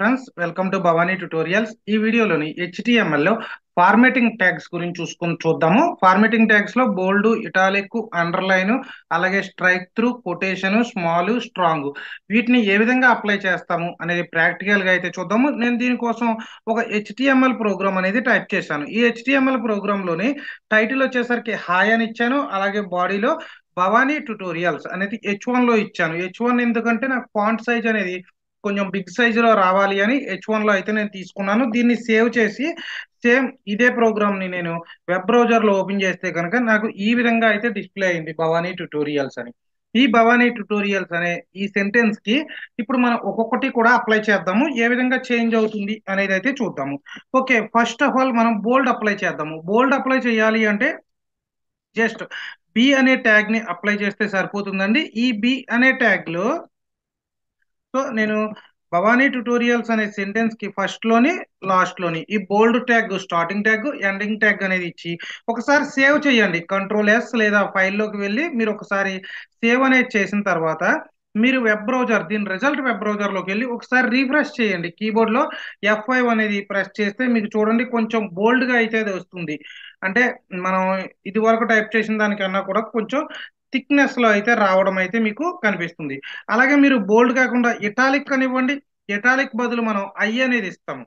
friends welcome to Bhavani tutorials ఈ వీడియోలోని HTML లో ఫార్మేటింగ్ ట్యాగ్స్ గురించి చూసుకొని చూద్దాము ఫార్మేటింగ్ ట్యాగ్స్ లో బోల్డ్ ఇటాలిక్ అండర్లైన్ అలాగే strikethrough quotation small strong వీటిని ఏ విధంగా అప్లై చేస్తాము అనేది ప్రాక్టికల్ గా అయితే చూద్దాము నేను దీనికోసం ఒక హెచ్టిఎంఎల్ ప్రోగ్రామ్ అనేది టైప్ చేశాను ఈ హెచ్టిఎంఎల్ ప్రోగ్రామ్ లోని టైటిల్ వచ్చేసరికి హాయ్ అని ఇచ్చాను అలాగే బాడీలో భవానీ ట్యుటోరియల్స్ అనేది హెచ్ వన్ లో ఇచ్చాను హెచ్ వన్ ఎందుకంటే నాకు ఫాంట్ సైజ్ అనేది కొంచెం బిగ్ సైజ్ లో రావాలి అని హెచ్ వన్ లో అయితే నేను తీసుకున్నాను దీన్ని సేవ్ చేసి సేమ్ ఇదే ప్రోగ్రామ్ ని నేను వెబ్ బ్రౌజర్ లో ఓపెన్ చేస్తే కనుక నాకు ఈ విధంగా అయితే డిస్ప్లే అయింది భవానీ ట్యుటోరియల్స్ అని ఈ భవానీ ట్యుటోరియల్స్ అనే ఈ సెంటెన్స్ కి ఇప్పుడు మనం ఒక్కొక్కటి కూడా అప్లై చేద్దాము ఏ విధంగా చేంజ్ అవుతుంది అనేది అయితే చూద్దాము ఓకే ఫస్ట్ ఆఫ్ ఆల్ మనం బోల్డ్ అప్లై చేద్దాము బోల్డ్ అప్లై చేయాలి అంటే జస్ట్ బి అనే ట్యాగ్ ని అప్లై చేస్తే సరిపోతుందండి ఈ బి అనే ట్యాగ్ లో సో నేను భవానీ ట్యుటోరియల్స్ అనే సెంటెన్స్ కి ఫస్ట్ లోని లాస్ట్ లోని ఈ bold tag starting tag ending tag అనేది ఇచ్చి ఒకసారి సేవ్ చేయండి కంట్రోల్ ఎస్ లేదా ఫైల్లోకి వెళ్ళి మీరు ఒకసారి సేవ్ అనేది చేసిన తర్వాత మీరు వెబ్ బ్రౌజర్ దీని రిజల్ట్ వెబ్ బ్రౌజర్ లోకి వెళ్ళి ఒకసారి రీఫ్రెష్ చేయండి కీబోర్డ్ లో ఎఫ్ ఫైవ్ అనేది ప్రెస్ చేస్తే మీకు చూడండి కొంచెం బోల్డ్ గా అయితే అది వస్తుంది అంటే మనం ఇది వరకు టైప్ చేసిన దానికన్నా కూడా కొంచెం థిక్నెస్ లో అయితే రావడం అయితే మీకు కనిపిస్తుంది అలాగే మీరు బోల్డ్ కాకుండా ఇటాలిక్ అనివ్వండి ఇటాలిక్ బదులు మనం ఐ అనేది ఇస్తాము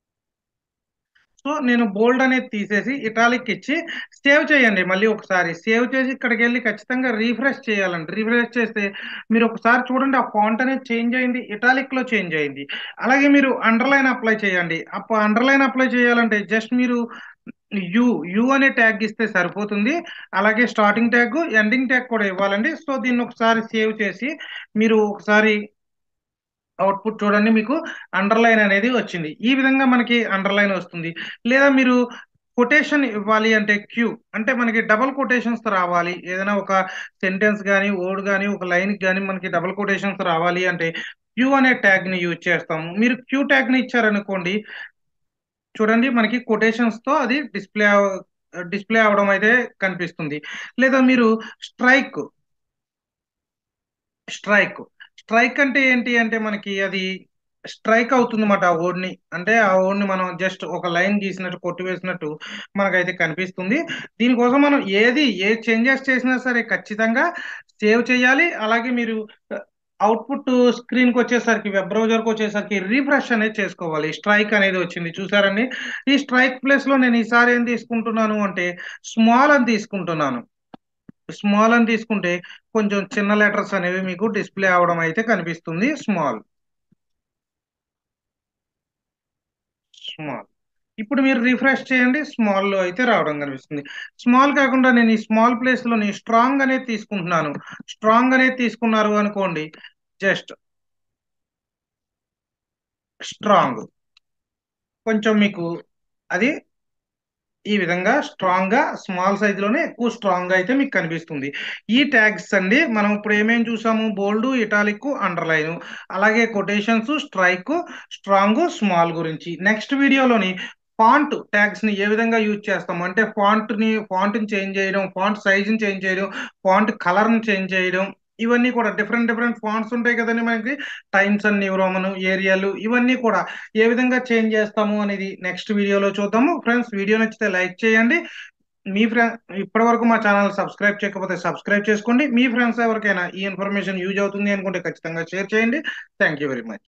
సో నేను బోల్డ్ అనేది తీసేసి ఇటాలిక్ ఇచ్చి సేవ్ చేయండి మళ్ళీ ఒకసారి సేవ్ చేసి ఇక్కడికి వెళ్ళి ఖచ్చితంగా రీఫ్రెష్ చేయాలండి రీఫ్రెష్ చేస్తే మీరు ఒకసారి చూడండి ఆ ఫాంట్ అనేది చేంజ్ అయింది ఇటాలిక్ లో చేంజ్ అయింది అలాగే మీరు అండర్లైన్ అప్లై చేయండి అప్పుడు అండర్లైన్ అప్లై చేయాలంటే జస్ట్ మీరు యు యు అనే ట్యాగ్ ఇస్తే సరిపోతుంది అలాగే స్టార్టింగ్ ట్యాగ్ ఎండింగ్ ట్యాగ్ కూడా ఇవ్వాలండి సో దీన్ని ఒకసారి సేవ్ చేసి మీరు ఒకసారి అవుట్పుట్ చూడండి మీకు అండర్లైన్ అనేది వచ్చింది ఈ విధంగా మనకి అండర్లైన్ వస్తుంది లేదా మీరు కొటేషన్ ఇవ్వాలి అంటే క్యూ అంటే మనకి డబల్ కొటేషన్స్ రావాలి ఏదైనా ఒక సెంటెన్స్ కానీ వర్డ్ కానీ ఒక లైన్ కానీ మనకి డబల్ కొటేషన్స్ రావాలి అంటే క్యూ అనే ట్యాగ్ ని యూజ్ చేస్తాము మీరు క్యూ ట్యాగ్ ని ఇచ్చారనుకోండి చూడండి మనకి కొటేషన్స్ తో అది డిస్ప్లే డిస్ప్లే అవడం అయితే కనిపిస్తుంది లేదా మీరు స్ట్రైక్ స్ట్రైక్ స్ట్రైక్ అంటే ఏంటి అంటే మనకి అది స్ట్రైక్ అవుతుంది అన్నమాట ఆ ఓడ్ని అంటే ఆ ఓడ్ని మనం జస్ట్ ఒక లైన్ గీసినట్టు కొట్టివేసినట్టు మనకైతే కనిపిస్తుంది దీనికోసం మనం ఏది ఏ చేంజెస్ చేసినా సరే ఖచ్చితంగా సేవ్ చేయాలి అలాగే మీరు అవుట్పుట్ స్క్రీన్ కి వచ్చేసరికి వెబ్ బ్రౌజర్ కి వచ్చేసరికి రీఫ్రెష్ అనేది చేసుకోవాలి స్ట్రైక్ అనేది వచ్చింది చూసారండి ఈ స్ట్రైక్ ప్లేస్ లో నేను ఈసారి ఏం తీసుకుంటున్నాను అంటే స్మాల్ అని తీసుకుంటున్నాను స్మాల్ అని తీసుకుంటే కొంచెం చిన్న లెటర్స్ అనేవి మీకు డిస్ప్లే అవడం అయితే కనిపిస్తుంది స్మాల్ స్మాల్ ఇప్పుడు మీరు రిఫ్రెష్ చేయండి స్మాల్ లో అయితే రావడం కనిపిస్తుంది స్మాల్ కాకుండా నేను ఈ స్మాల్ ప్లేస్ లోని స్ట్రాంగ్ అనేది తీసుకుంటున్నాను స్ట్రాంగ్ అనేది తీసుకున్నారు అనుకోండి జస్ట్ స్ట్రాంగ్ కొంచెం మీకు అది ఈ విధంగా స్ట్రాంగ్ గా స్మాల్ సైజ్ లోనే ఎక్కువ స్ట్రాంగ్ గా అయితే మీకు కనిపిస్తుంది ఈ ట్యాగ్స్ అండి మనం ఇప్పుడు ఏమేం చూసాము బోల్డ్ ఇటాలిక్ అండర్లైన్ అలాగే కొటేషన్స్ స్ట్రైక్ స్ట్రాంగ్ స్మాల్ గురించి నెక్స్ట్ వీడియోలోని ఫాంట్ ట్యాగ్స్ ని ఏ విధంగా యూజ్ చేస్తాం అంటే ఫాంట్ ని ఫాంట్ ని చేంజ్ చేయడం ఫాంట్ సైజ్ ని చేంజ్ చేయడం ఫాంట్ కలర్ ని చేంజ్ చేయడం ఇవన్నీ కూడా డిఫరెంట్ డిఫరెంట్ ఫాంట్స్ ఉంటాయి కదండి మనకి టైమ్స్ అండ్ న్యూరోమన్ ఏరియాలు ఇవన్నీ కూడా ఏ విధంగా చేంజ్ చేస్తాము అనేది నెక్స్ట్ వీడియోలో చూద్దాము ఫ్రెండ్స్ వీడియో నచ్చితే లైక్ చేయండి మీ ఫ్రెండ్ ఇప్పటి వరకు మా ఛానల్ సబ్స్క్రైబ్ చేయకపోతే సబ్స్క్రైబ్ చేసుకోండి మీ ఫ్రెండ్స్ ఎవరికైనా ఈ ఇన్ఫర్మేషన్ యూజ్ అవుతుంది అనుకుంటే ఖచ్చితంగా షేర్ చేయండి థ్యాంక్ యూ వెరీ మచ్